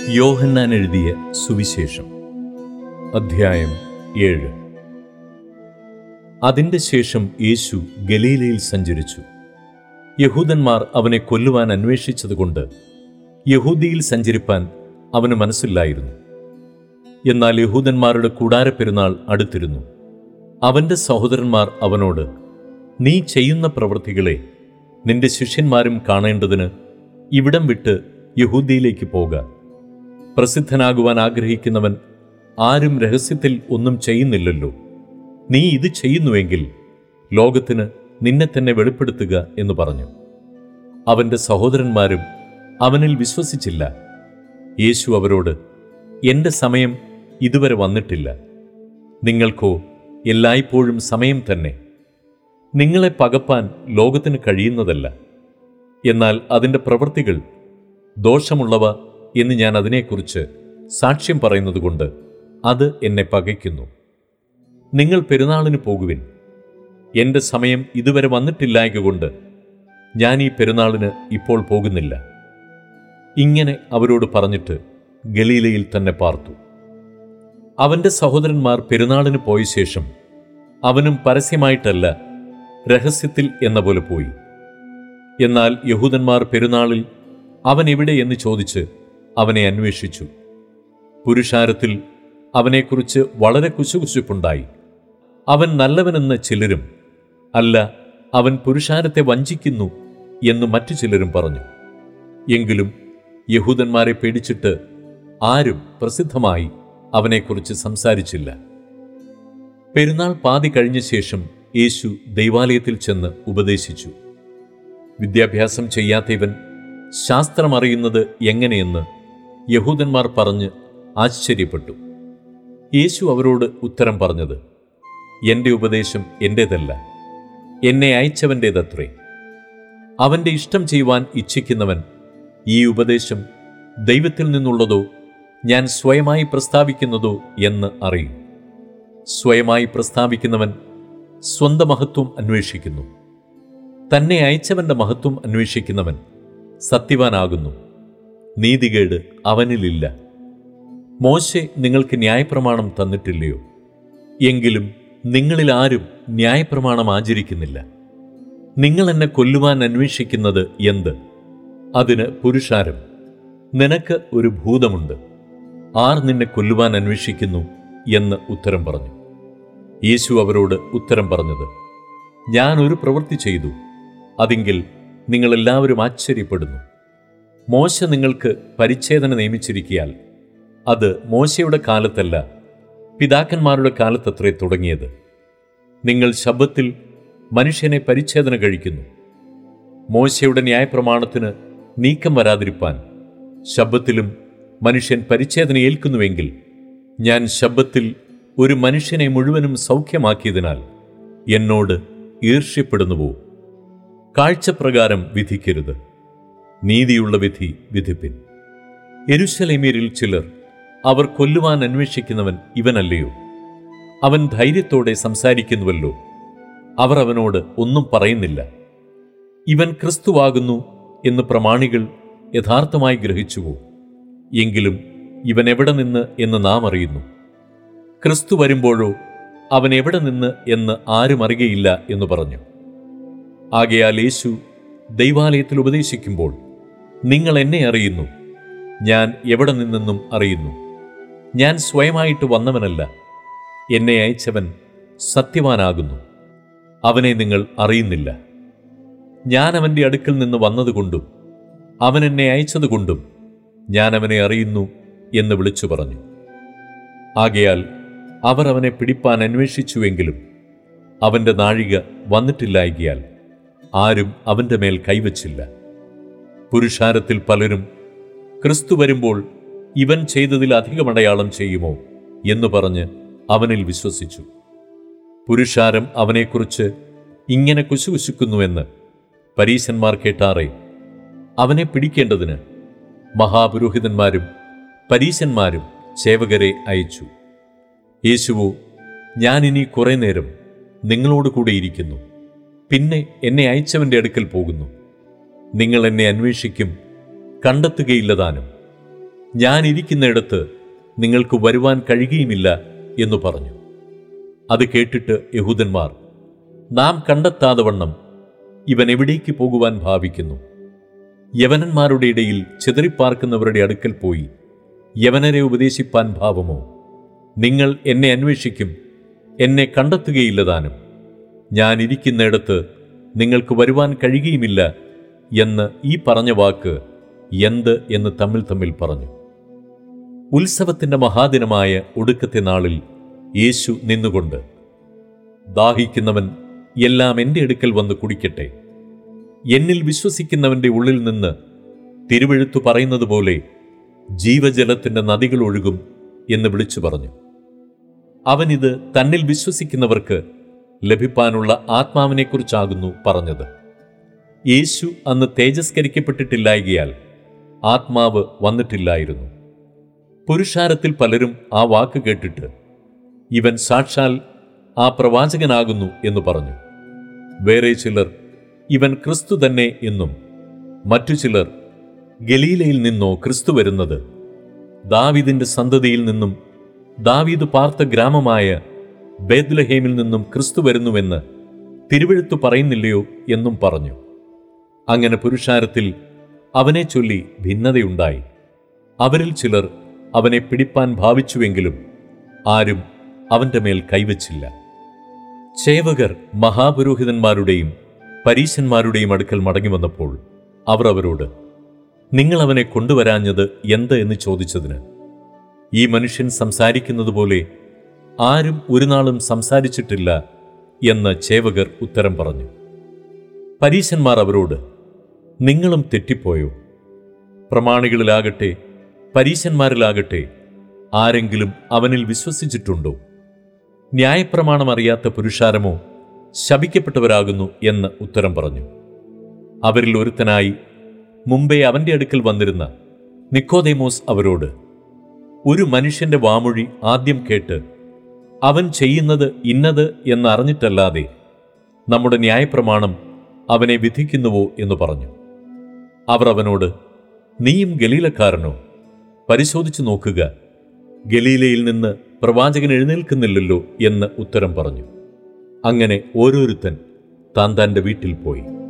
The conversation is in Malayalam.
യോഹന്നാൻ എഴുതിയ സുവിശേഷം അധ്യായം ഏഴ് അതിന്റെ ശേഷം യേശു ഗലീലയിൽ സഞ്ചരിച്ചു യഹൂദന്മാർ അവനെ കൊല്ലുവാൻ അന്വേഷിച്ചതുകൊണ്ട് യഹൂദിയിൽ സഞ്ചരിപ്പാൻ അവന് മനസ്സില്ലായിരുന്നു എന്നാൽ യഹൂദന്മാരുടെ കൂടാര പെരുന്നാൾ അടുത്തിരുന്നു അവന്റെ സഹോദരന്മാർ അവനോട് നീ ചെയ്യുന്ന പ്രവൃത്തികളെ നിന്റെ ശിഷ്യന്മാരും കാണേണ്ടതിന് ഇവിടം വിട്ട് യഹൂദിയിലേക്ക് പോക പ്രസിദ്ധനാകുവാൻ ആഗ്രഹിക്കുന്നവൻ ആരും രഹസ്യത്തിൽ ഒന്നും ചെയ്യുന്നില്ലല്ലോ നീ ഇത് ചെയ്യുന്നുവെങ്കിൽ ലോകത്തിന് നിന്നെ തന്നെ വെളിപ്പെടുത്തുക എന്ന് പറഞ്ഞു അവന്റെ സഹോദരന്മാരും അവനിൽ വിശ്വസിച്ചില്ല യേശു അവരോട് എന്റെ സമയം ഇതുവരെ വന്നിട്ടില്ല നിങ്ങൾക്കോ എല്ലായ്പ്പോഴും സമയം തന്നെ നിങ്ങളെ പകപ്പാൻ ലോകത്തിന് കഴിയുന്നതല്ല എന്നാൽ അതിൻ്റെ പ്രവൃത്തികൾ ദോഷമുള്ളവ എന്ന് ഞാൻ അതിനെക്കുറിച്ച് സാക്ഷ്യം പറയുന്നതുകൊണ്ട് അത് എന്നെ പകയ്ക്കുന്നു നിങ്ങൾ പെരുന്നാളിന് പോകുവിൻ എൻ്റെ സമയം ഇതുവരെ വന്നിട്ടില്ലായകൊണ്ട് ഞാൻ ഈ പെരുന്നാളിന് ഇപ്പോൾ പോകുന്നില്ല ഇങ്ങനെ അവരോട് പറഞ്ഞിട്ട് ഗലീലയിൽ തന്നെ പാർത്തു അവന്റെ സഹോദരന്മാർ പെരുന്നാളിന് പോയ ശേഷം അവനും പരസ്യമായിട്ടല്ല രഹസ്യത്തിൽ എന്ന പോലെ പോയി എന്നാൽ യഹൂദന്മാർ പെരുന്നാളിൽ അവൻ എവിടെ എന്ന് ചോദിച്ച് അവനെ അന്വേഷിച്ചു പുരുഷാരത്തിൽ അവനെക്കുറിച്ച് വളരെ കുശുകുശുപ്പുണ്ടായി അവൻ നല്ലവനെന്ന് ചിലരും അല്ല അവൻ പുരുഷാരത്തെ വഞ്ചിക്കുന്നു എന്ന് മറ്റു ചിലരും പറഞ്ഞു എങ്കിലും യഹൂദന്മാരെ പേടിച്ചിട്ട് ആരും പ്രസിദ്ധമായി അവനെക്കുറിച്ച് സംസാരിച്ചില്ല പെരുന്നാൾ പാതി കഴിഞ്ഞ ശേഷം യേശു ദൈവാലയത്തിൽ ചെന്ന് ഉപദേശിച്ചു വിദ്യാഭ്യാസം ചെയ്യാത്ത ഇവൻ ശാസ്ത്രമറിയുന്നത് എങ്ങനെയെന്ന് യഹൂദന്മാർ പറഞ്ഞ് ആശ്ചര്യപ്പെട്ടു യേശു അവരോട് ഉത്തരം പറഞ്ഞത് എൻ്റെ ഉപദേശം എൻ്റേതല്ല എന്നെ അയച്ചവൻ്റേതത്രേ അവൻ്റെ ഇഷ്ടം ചെയ്യുവാൻ ഇച്ഛിക്കുന്നവൻ ഈ ഉപദേശം ദൈവത്തിൽ നിന്നുള്ളതോ ഞാൻ സ്വയമായി പ്രസ്താവിക്കുന്നതോ എന്ന് അറിയും സ്വയമായി പ്രസ്താവിക്കുന്നവൻ സ്വന്തം മഹത്വം അന്വേഷിക്കുന്നു തന്നെ അയച്ചവന്റെ മഹത്വം അന്വേഷിക്കുന്നവൻ സത്യവാനാകുന്നു നീതികേട് അവനിലില്ല മോശെ നിങ്ങൾക്ക് ന്യായപ്രമാണം തന്നിട്ടില്ലയോ എങ്കിലും നിങ്ങളിൽ ആരും ന്യായപ്രമാണം ആചരിക്കുന്നില്ല നിങ്ങൾ എന്നെ കൊല്ലുവാൻ അന്വേഷിക്കുന്നത് എന്ത് അതിന് പുരുഷാരം നിനക്ക് ഒരു ഭൂതമുണ്ട് ആർ നിന്നെ കൊല്ലുവാൻ അന്വേഷിക്കുന്നു എന്ന് ഉത്തരം പറഞ്ഞു യേശു അവരോട് ഉത്തരം പറഞ്ഞത് ഞാൻ ഒരു പ്രവൃത്തി ചെയ്തു അതെങ്കിൽ നിങ്ങളെല്ലാവരും ആശ്ചര്യപ്പെടുന്നു മോശ നിങ്ങൾക്ക് പരിച്ഛേദന നിയമിച്ചിരിക്കിയാൽ അത് മോശയുടെ കാലത്തല്ല പിതാക്കന്മാരുടെ കാലത്തത്രേ തുടങ്ങിയത് നിങ്ങൾ ശബ്ദത്തിൽ മനുഷ്യനെ പരിച്ഛേദന കഴിക്കുന്നു മോശയുടെ ന്യായപ്രമാണത്തിന് നീക്കം വരാതിരിപ്പാൻ ശബ്ദത്തിലും മനുഷ്യൻ പരിച്ഛേദന ഏൽക്കുന്നുവെങ്കിൽ ഞാൻ ശബ്ദത്തിൽ ഒരു മനുഷ്യനെ മുഴുവനും സൗഖ്യമാക്കിയതിനാൽ എന്നോട് ഈർഷ്യപ്പെടുന്നുവോ കാഴ്ചപ്രകാരം വിധിക്കരുത് നീതിയുള്ള വിധി വിധിപ്പിൻ എരുശലേമ്യരിൽ ചിലർ അവർ കൊല്ലുവാൻ അന്വേഷിക്കുന്നവൻ ഇവനല്ലയോ അവൻ ധൈര്യത്തോടെ സംസാരിക്കുന്നുവല്ലോ അവർ അവനോട് ഒന്നും പറയുന്നില്ല ഇവൻ ക്രിസ്തുവാകുന്നു എന്ന് പ്രമാണികൾ യഥാർത്ഥമായി ഗ്രഹിച്ചുവോ എങ്കിലും ഇവൻ എവിടെ നിന്ന് എന്ന് നാം അറിയുന്നു ക്രിസ്തു വരുമ്പോഴോ അവൻ എവിടെ നിന്ന് എന്ന് ആരും അറിയയില്ല എന്ന് പറഞ്ഞു ആകയാൽ യേശു ദൈവാലയത്തിൽ ഉപദേശിക്കുമ്പോൾ നിങ്ങൾ എന്നെ അറിയുന്നു ഞാൻ എവിടെ നിന്നെന്നും അറിയുന്നു ഞാൻ സ്വയമായിട്ട് വന്നവനല്ല എന്നെ അയച്ചവൻ സത്യവാനാകുന്നു അവനെ നിങ്ങൾ അറിയുന്നില്ല ഞാൻ അവൻ്റെ അടുക്കൽ നിന്ന് വന്നതുകൊണ്ടും അവൻ എന്നെ അയച്ചതുകൊണ്ടും ഞാൻ അവനെ അറിയുന്നു എന്ന് വിളിച്ചു പറഞ്ഞു ആകയാൽ അവർ അവനെ പിടിപ്പാൻ അന്വേഷിച്ചുവെങ്കിലും അവന്റെ നാഴിക വന്നിട്ടില്ലായകിയാൽ ആരും അവന്റെ മേൽ കൈവച്ചില്ല പുരുഷാരത്തിൽ പലരും ക്രിസ്തു വരുമ്പോൾ ഇവൻ ചെയ്തതിൽ അധികമടയാളം ചെയ്യുമോ എന്ന് പറഞ്ഞ് അവനിൽ വിശ്വസിച്ചു പുരുഷാരം അവനെക്കുറിച്ച് ഇങ്ങനെ കുശുകുശുക്കുന്നുവെന്ന് പരീശന്മാർ കേട്ടാറേ അവനെ പിടിക്കേണ്ടതിന് മഹാപുരോഹിതന്മാരും പരീശന്മാരും സേവകരെ അയച്ചു യേശുവോ ഞാനിനി കുറെ നേരം നിങ്ങളോട് കൂടെ ഇരിക്കുന്നു പിന്നെ എന്നെ അയച്ചവന്റെ അടുക്കൽ പോകുന്നു നിങ്ങൾ എന്നെ അന്വേഷിക്കും കണ്ടെത്തുകയില്ലതാനും ഞാൻ ഇരിക്കുന്നിടത്ത് നിങ്ങൾക്ക് വരുവാൻ കഴിയുകയുമില്ല എന്നു പറഞ്ഞു അത് കേട്ടിട്ട് യഹൂദന്മാർ നാം കണ്ടെത്താതെ വണ്ണം ഇവൻ എവിടേക്ക് പോകുവാൻ ഭാവിക്കുന്നു യവനന്മാരുടെ ഇടയിൽ ചിതറിപ്പാർക്കുന്നവരുടെ അടുക്കൽ പോയി യവനരെ ഉപദേശിപ്പാൻ ഭാവമോ നിങ്ങൾ എന്നെ അന്വേഷിക്കും എന്നെ കണ്ടെത്തുകയില്ലതാനും ഞാൻ ഇരിക്കുന്നിടത്ത് നിങ്ങൾക്ക് വരുവാൻ കഴിയുകയുമില്ല എന്ന് ഈ പറഞ്ഞ വാക്ക് എന്ത് എന്ന് തമ്മിൽ തമ്മിൽ പറഞ്ഞു ഉത്സവത്തിന്റെ മഹാദിനമായ ഒടുക്കത്തെ നാളിൽ യേശു നിന്നുകൊണ്ട് ദാഹിക്കുന്നവൻ എല്ലാം എൻ്റെ അടുക്കൽ വന്ന് കുടിക്കട്ടെ എന്നിൽ വിശ്വസിക്കുന്നവന്റെ ഉള്ളിൽ നിന്ന് തിരുവെഴുത്തു പറയുന്നത് പോലെ ജീവജലത്തിന്റെ നദികൾ ഒഴുകും എന്ന് വിളിച്ചു പറഞ്ഞു അവനിത് തന്നിൽ വിശ്വസിക്കുന്നവർക്ക് ലഭിപ്പാനുള്ള ആത്മാവിനെക്കുറിച്ചാകുന്നു പറഞ്ഞത് യേശു അന്ന് തേജസ്കരിക്കപ്പെട്ടിട്ടില്ലായകയാൽ ആത്മാവ് വന്നിട്ടില്ലായിരുന്നു പുരുഷാരത്തിൽ പലരും ആ വാക്ക് കേട്ടിട്ട് ഇവൻ സാക്ഷാൽ ആ പ്രവാചകനാകുന്നു എന്ന് പറഞ്ഞു വേറെ ചിലർ ഇവൻ ക്രിസ്തു തന്നെ എന്നും മറ്റു ചിലർ ഗലീലയിൽ നിന്നോ ക്രിസ്തു വരുന്നത് ദാവീദിന്റെ സന്തതിയിൽ നിന്നും ദാവീദ് പാർത്ത ഗ്രാമമായ ബേദ്ലഹേമിൽ നിന്നും ക്രിസ്തു വരുന്നുവെന്ന് തിരുവെഴുത്തു പറയുന്നില്ലയോ എന്നും പറഞ്ഞു അങ്ങനെ പുരുഷാരത്തിൽ അവനെ ചൊല്ലി ഭിന്നതയുണ്ടായി അവരിൽ ചിലർ അവനെ പിടിപ്പാൻ ഭാവിച്ചുവെങ്കിലും ആരും അവന്റെ മേൽ കൈവച്ചില്ല ചേവകർ മഹാപുരോഹിതന്മാരുടെയും പരീശന്മാരുടെയും അടുക്കൽ മടങ്ങി വന്നപ്പോൾ അവർ അവരോട് നിങ്ങൾ അവനെ കൊണ്ടുവരാഞ്ഞത് എന്ത് എന്ന് ചോദിച്ചതിന് ഈ മനുഷ്യൻ സംസാരിക്കുന്നത് പോലെ ആരും ഒരു നാളും സംസാരിച്ചിട്ടില്ല എന്ന് ചേവകർ ഉത്തരം പറഞ്ഞു പരീശന്മാർ അവരോട് നിങ്ങളും തെറ്റിപ്പോയോ പ്രമാണികളിലാകട്ടെ പരീശന്മാരിലാകട്ടെ ആരെങ്കിലും അവനിൽ വിശ്വസിച്ചിട്ടുണ്ടോ ന്യായപ്രമാണം അറിയാത്ത പുരുഷാരമോ ശപിക്കപ്പെട്ടവരാകുന്നു എന്ന് ഉത്തരം പറഞ്ഞു അവരിൽ ഒരുത്തനായി മുമ്പേ അവന്റെ അടുക്കൽ വന്നിരുന്ന നിക്കോദേമോസ് അവരോട് ഒരു മനുഷ്യന്റെ വാമൊഴി ആദ്യം കേട്ട് അവൻ ചെയ്യുന്നത് ഇന്നത് എന്നറിഞ്ഞിട്ടല്ലാതെ നമ്മുടെ ന്യായപ്രമാണം അവനെ വിധിക്കുന്നുവോ എന്ന് പറഞ്ഞു അവർ അവനോട് നീയും ഗലീലക്കാരനോ പരിശോധിച്ചു നോക്കുക ഗലീലയിൽ നിന്ന് പ്രവാചകൻ എഴുന്നേൽക്കുന്നില്ലല്ലോ എന്ന് ഉത്തരം പറഞ്ഞു അങ്ങനെ ഓരോരുത്തൻ താൻ തൻ്റെ വീട്ടിൽ പോയി